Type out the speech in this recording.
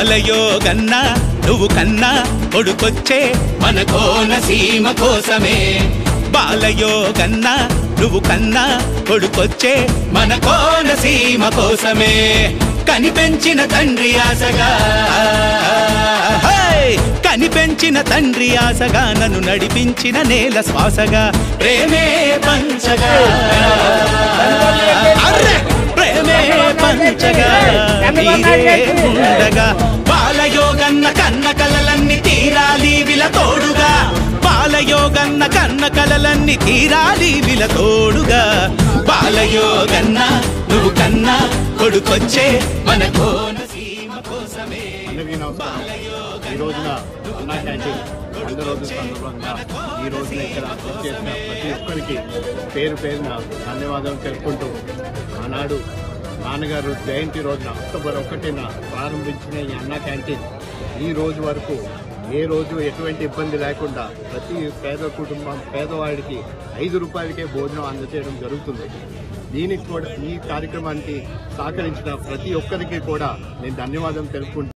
బాలయో గన్నా నువ్వు కన్నా కొడుకొచ్చే మన కోనసీమ కోసమే బాలయో గన్నా నువ్వు కన్నా కొడుకొచ్చే మన కోనసీమ కోసమే కనిపెంచిన తండ్రి ఆశగా హై! కనిపెంచిన తండ్రి ఆశగా నన్ను నడిపించిన నేల శ్వాసగా ప్రేమే పంచగా అర్రె! ప్రేమే పంచగా మీరే ఉండగా బాలయోగన్న కన్న కలలన్నీ తీరాలి విల తోడుగా బాలయోగన్న కన్న కలలన్నీ తీరాలి విల తోడుగా బాలయోగన్న నువ్వు కన్నా కొడుకొచ్చే మన కోనసీమ కోసమే అందరికీ నమస్కారం ఈ రోజున అన్నా క్యాంటీన్ వంద రోజుల సందర్భంగా ఈ రోజున ఇక్కడ చేసిన ప్రతి ఒక్కరికి పేరు పేరున ధన్యవాదాలు తెలుపుకుంటూ ఆనాడు నాన్నగారు జయంతి రోజున అక్టోబర్ ఒకటిన ప్రారంభించిన ఈ అన్నా క్యాంటీన్ ఈ రోజు వరకు ఏ రోజు ఎటువంటి ఇబ్బంది లేకుండా ప్రతి పేద కుటుంబం పేదవాడికి ఐదు రూపాయలకే భోజనం అందజేయడం జరుగుతుంది దీనికి కూడా ఈ కార్యక్రమానికి సహకరించిన ప్రతి ఒక్కరికి కూడా నేను ధన్యవాదం తెలుపుకుంటూ